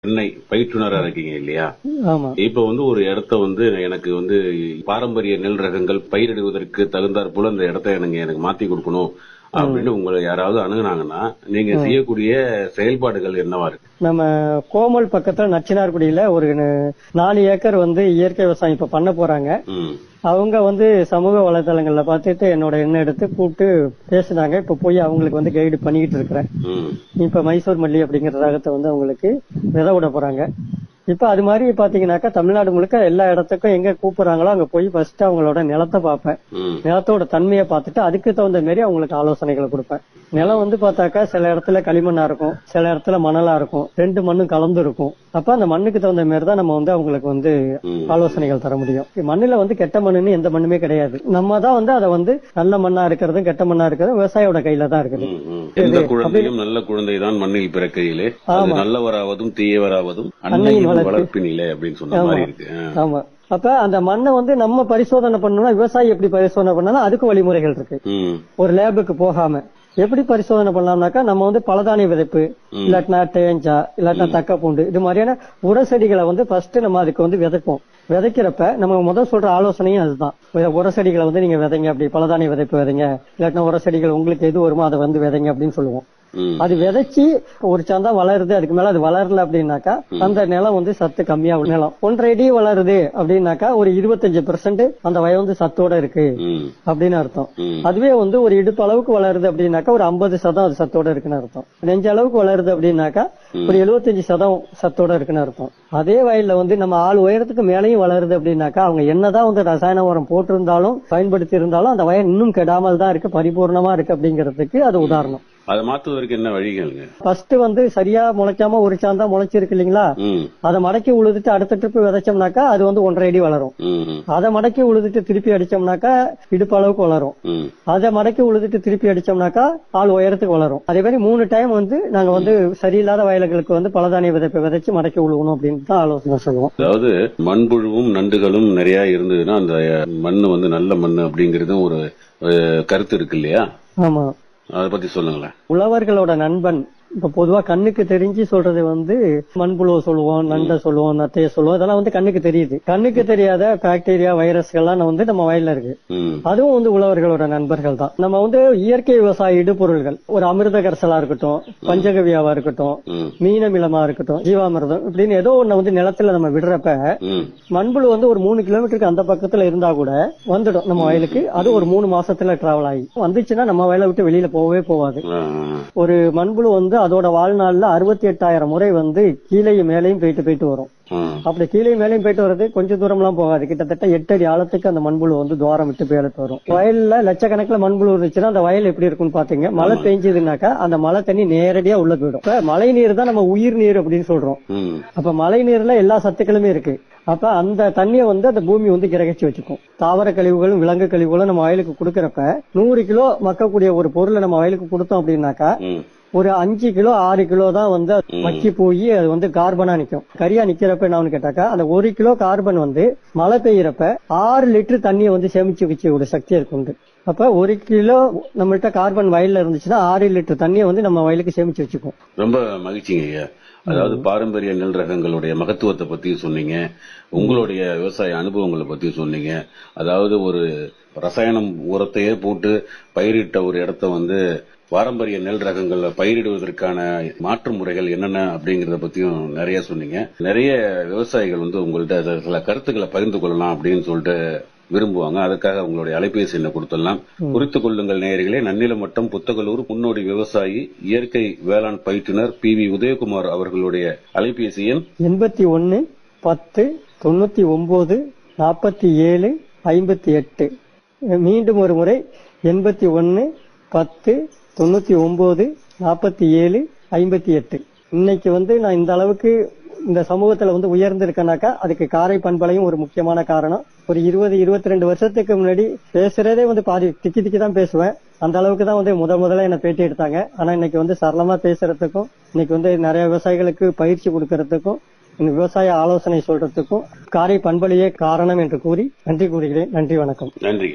சென்னை பயிற்றுனரா இருக்கீங்க இல்லையா ஆமா இப்ப வந்து ஒரு இடத்த வந்து எனக்கு வந்து பாரம்பரிய நெல் ரகங்கள் பயிரிடுவதற்கு தகுந்தாற் போல அந்த இடத்த எனக்கு எனக்கு மாத்தி கொடுக்கணும் அப்படின்னு உங்களை யாராவது அணுகுனாங்கன்னா நீங்க செய்யக்கூடிய செயல்பாடுகள் என்னவா இருக்கு நம்ம கோமல் பக்கத்துல நச்சினார்குடியில ஒரு ந- நாலு ஏக்கர் வந்து இயற்கை விவசாயம் இப்ப பண்ண போறாங்க ம் அவங்க வந்து சமூக வலைதளங்கள்ல பார்த்துட்டு என்னோட எண்ணெய் எடுத்து கூப்பிட்டு பேசுனாங்க இப்ப போய் அவங்களுக்கு வந்து கைடு பண்ணிக்கிட்டு இருக்கிறேன் ம் இப்ப மைசூர் மல்லி அப்படிங்கிற ரகத்தை வந்து அவங்களுக்கு விதை விட போறாங்க இப்ப அது மாதிரி பாத்தீங்கன்னாக்கா தமிழ்நாடு முழுக்க எல்லா இடத்துக்கும் எங்க கூப்பிடுறாங்களோ அங்க போய் ஃபர்ஸ்ட் அவங்களோட நிலத்தை பார்ப்பேன் ம் நிலத்தோட தன்மையை பார்த்துட்டு அதுக்கு தகுந்த மாதிரி அவங்களுக்கு ஆலோசனைகளை கொடுப்பேன் நிலம் வந்து பார்த்தாக்கா சில இடத்துல களிமண்ணா இருக்கும் சில இடத்துல மணலா இருக்கும் ரெண்டு மண்ணும் கலந்து இருக்கும் அப்ப அந்த மண்ணுக்கு தகுந்த மாதிரி தான் நம்ம வந்து அவங்களுக்கு வந்து ம். ஆலோசனைகள் தர முடியும் மண்ணுல வந்து கெட்ட மண்ணுன்னு எந்த மண்ணுமே கிடையாது நம்ம தான் வந்து அதை வந்து நல்ல மண்ணா இருக்கிறதும் கெட்ட மண்ணா இருக்கிறதும் விவசாயியோட கையில தான் இருக்குது ம், ம். எந்த குழந்தையும் நல்ல குழந்தைதான் மண்ணில் பிறக்கையிலே அது நல்லவராவதும் தீயவராவதும் அன்னையின் வளர்ப்பினிலே அப்படின்னு சொன்ன மாதிரி இருக்கு ஆ. ஆமா அப்ப அந்த மண்ணை வந்து நம்ம பரிசோதனை பண்ணணும்னா விவசாயி எப்படி பரிசோதனை பண்ணாலும் அதுக்கு வழிமுறைகள் இருக்கு ம் ஒரு லேபுக்கு போகாம எப்படி பரிசோதனை பண்ணலாம்னாக்கா நம்ம வந்து பலதானிய விதைப்பு இல்லாட்டினா தேஞ்சா இல்லாட்டினா தக்க பூண்டு இது மாதிரியான உர செடிகளை வந்து ஃபர்ஸ்ட் நம்ம அதுக்கு வந்து விதைப்போம் விதைக்கிறப்ப நம்ம முதல் சொல்ற ஆலோசனையும் அதுதான் உ- உர செடிகளை வந்து நீங்க விதைங்க அப்படி பலதானிய விதைப்பு விதைங்க இல்லாட்டினா உர செடிகள் உங்களுக்கு எது வருமோ அதை வந்து விதைங்க அப்படின்னு சொல்லுவோம் ம் அது விதைச்சு ஒரு சந்தா வளருது அதுக்கு மேல அது வளரல அப்படின்னாக்கா அந்த நிலம் வந்து சத்து கம்மியா உள்ள நிலம் ஒன்றரை அடி வளருது அப்படின்னாக்கா ஒரு இருபத்தஞ்சு பெர்சென்ட் அந்த வயல் வந்து சத்தோட இருக்கு ம் அப்படின்னு அர்த்தம் ம் அதுவே வந்து ஒரு இடுப்பு அளவுக்கு வளருது அப்படின்னாக்கா ஒரு ஐம்பது சதம் அது சத்தோட இருக்குன்னு அர்த்தம் நெஞ்ச அளவுக்கு வளருது அப்படின்னாக்கா ஒரு எழுபத்தஞ்சு சதம் சத்தோட இருக்குன்னு அர்த்தம் அதே வயல்ல வந்து நம்ம ஆள் உயரத்துக்கு மேலேயும் வளருது அப்படின்னாக்கா அவங்க என்னதான் வந்து ரசாயன உரம் போட்டிருந்தாலும் பயன்படுத்தி இருந்தாலும் அந்த வயல் இன்னும் கெடாமல் தான் இருக்கு பரிபூர்ணமா இருக்கு அப்படிங்கிறதுக்கு அது உதாரணம் அதை மாத்துவதற்கு என்ன வழிகளுங்க ஃபர்ஸ்ட் வந்து சரியா முளைக்காம ஒரு சாந்தா முளைச்சிருக்கு இல்லைங்களா ம் அதை மடக்கி உழுதுட்டு அடுத்த ட்ரிப் விதைச்சோம்னாக்கா அது வந்து ஒன்றரை அடி வளரும் ம் ம், அதை மடக்கி உழுதுட்டு திருப்பி அடிச்சோம்னாக்கா இடுப்பு அளவுக்கு வளரும் ம் அதை மடக்கி உழுதுட்டு திருப்பி அடிச்சோம்னாக்கா ஆள் உயரத்துக்கு வளரும் அதே மாதிரி மூணு டைம் வந்து நாங்க வந்து சரியில்லாத வயல்களுக்கு வந்து பலதானிய விதைப்பை விதைச்சு மடக்கி உழுவணும் அப்படின்னு தான் ஆலோசனை சொல்லுவோம் அதாவது மண்புழுவும் நண்டுகளும் நிறைய இருந்ததுன்னா அந்த மண்ணு வந்து நல்ல மண்ணு அப்படிங்கறதும் ஒரு அஹ், கருத்து இருக்கு இல்லையா ஆமா அதை பத்தி சொல்லுங்களேன் உழவர்களோட நண்பன் இப்ப பொதுவா கண்ணுக்கு தெரிஞ்சு சொல்றது வந்து மண்புழுவை சொல்லுவோம் நண்டை சொல்லுவோம் நத்தைய சொல்லுவோம் இதெல்லாம் வந்து கண்ணுக்கு தெரியுது கண்ணுக்கு தெரியாத பாக்டீரியா வைரஸ்கள்லாம் வந்து நம்ம வயல்ல இருக்கு ம் அதுவும் வந்து உழவர்களோட நண்பர்கள் தான் நம்ம வந்து இயற்கை விவசாய இடுபொருள்கள் ஒரு அமிர்த கரசலா இருக்கட்டும் பஞ்சகவியாவா இருக்கட்டும் ம் மீனமிலமா இருக்கட்டும் ஜீவாமிர்தம் இப்படின்னு ஏதோ ஒண்ணு வந்து நிலத்துல நம்ம விடுறப்ப ம் மண்புழு வந்து ஒரு மூணு கிலோமீட்டருக்கு அந்த பக்கத்துல இருந்தா கூட வந்துடும் நம்ம வயலுக்கு அது ஒரு மூணு மாசத்துல டிராவல் ஆகி வந்துச்சுன்னா நம்ம வயலை விட்டு வெளியில போகவே போகாது ஆ, ஒரு மண்புழு வந்து அதோட வாழ்நாள்ல அறுபத்தி எட்டாயிரம் முறை வந்து கீழேயும் மேலையும் போயிட்டு போயிட்டு வரும் ஆ, அப்படி கீழே மேலையும் போயிட்டு வர்றது கொஞ்சம் தூரம்லாம் போகாது கிட்டத்தட்ட எட்டு அடி ஆழத்துக்கு அந்த மண்புழு வந்து துவாரம் விட்டு போயிட்டு வரும் வயல்ல லட்சக்கணக்குல மண்புழு இருந்துச்சுன்னா அந்த வயல் எப்படி இருக்கும்னு பாத்தீங்க மழை பெஞ்சதுனாக்கா அந்த மழை தண்ணி நேரடியா உள்ள போயிடும் இப்ப மழை நீர் தான் நம்ம உயிர் நீர் அப்படின்னு சொல்றோம் ம் அப்ப மழை நீர்ல எல்லா சத்துக்களுமே இருக்கு அப்ப அந்த தண்ணியை வந்து அந்த பூமி வந்து கிரகிச்சு வச்சுக்கும் தாவர கழிவுகளும் விலங்கு கழிவுகளும் நம்ம வயலுக்கு கொடுக்கறப்ப நூறு கிலோ மக்கக்கூடிய ஒரு பொருளை நம்ம வயலுக்கு கொடுத்தோம் அப்படின்னாக்கா ம் ஒரு அஞ்சு கிலோ ஆறு கிலோ தான் வந்து அது மக்கி போய் அது வந்து கார்பனா நிக்கும் கரியா நிக்கிறப்ப என்ன கேட்டாக்கா அந்த ஒரு கிலோ கார்பன் வந்து மழை பெய்யறப்ப ஆறு லிட்டர் தண்ணியை வந்து சேமிச்சு வச்ச சக்தி இருக்கு உண்டு அப்ப ஒரு கிலோ நம்மள்ட்ட கார்பன் வயல்ல இருந்துச்சுன்னா ஆறு லிட்டர் தண்ணியை வந்து நம்ம வயலுக்கு சேமிச்சு வச்சுக்கும் ரொம்ப மகிழ்ச்சிங்க ஐயா அதாவது பாரம்பரிய நெல் ரகங்களுடைய மகத்துவத்தை பத்தி சொன்னீங்க உங்களுடைய விவசாய அனுபவங்களை பத்தி சொன்னீங்க அதாவது ஒரு ரசாயனம் உரத்தையே போட்டு பயிரிட்ட ஒரு இடத்த வந்து பாரம்பரிய நெல் ரகங்களை பயிரிடுவதற்கான மாற்று முறைகள் என்னென்ன அப்படிங்கறத பத்தியும் நிறைய சொன்னீங்க நிறைய விவசாயிகள் வந்து உங்கள்ட்ட சில- சில கருத்துக்களை பகிர்ந்து கொள்ளலாம் அப்படின்னு சொல்லிட்டு விரும்புவாங்க அதுக்காக உங்களுடைய அலைபேசி எண்ணை கொடுத்துடலாம் குறித்துக் கொள்ளுங்கள் நேயர்களே நன்னிலம் வட்டம் புத்தகலூர் முன்னோடி விவசாயி இயற்கை வேளாண் பயிற்றுனர் பி வி உதயகுமார் அவர்களுடைய அலைபேசி எண் எண்பத்தி ஒன்னு பத்து தொண்ணூத்தி ஒன்பது நாற்பத்தி ஏழு ஐம்பத்தி எட்டு மீண்டும் ஒரு முறை எண்பத்தி ஒன்னு பத்து தொண்ணூத்தி ஒன்பது நாற்பத்தி ஏழு ஐம்பத்தி எட்டு இன்னைக்கு வந்து நான் இந்த அளவுக்கு இந்த சமூகத்துல வந்து உயர்ந்திருக்கேனாக்கா அதுக்கு காரை பண்பலையும் ஒரு முக்கியமான காரணம் ஒரு இருபது இருபத்தி ரெண்டு வருஷத்துக்கு முன்னாடி பேசுறதே வந்து பாதி திக்கி திக்கி தான் பேசுவேன் அந்த அளவுக்கு தான் வந்து முத முதல்ல என்ன பேட்டி எடுத்தாங்க ஆனா இன்னைக்கு வந்து சரளமா பேசுறதுக்கும் இன்னைக்கு வந்து நிறைய விவசாயிகளுக்கு பயிற்சி கொடுக்கறதுக்கும் இந்த விவசாய ஆலோசனை சொல்றதுக்கும் காரை பண்பலையே காரணம் என்று கூறி நன்றி கூறுகிறேன் நன்றி வணக்கம் நன்றி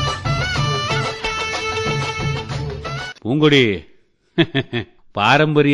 பூங்கொடி பாரம்பரிய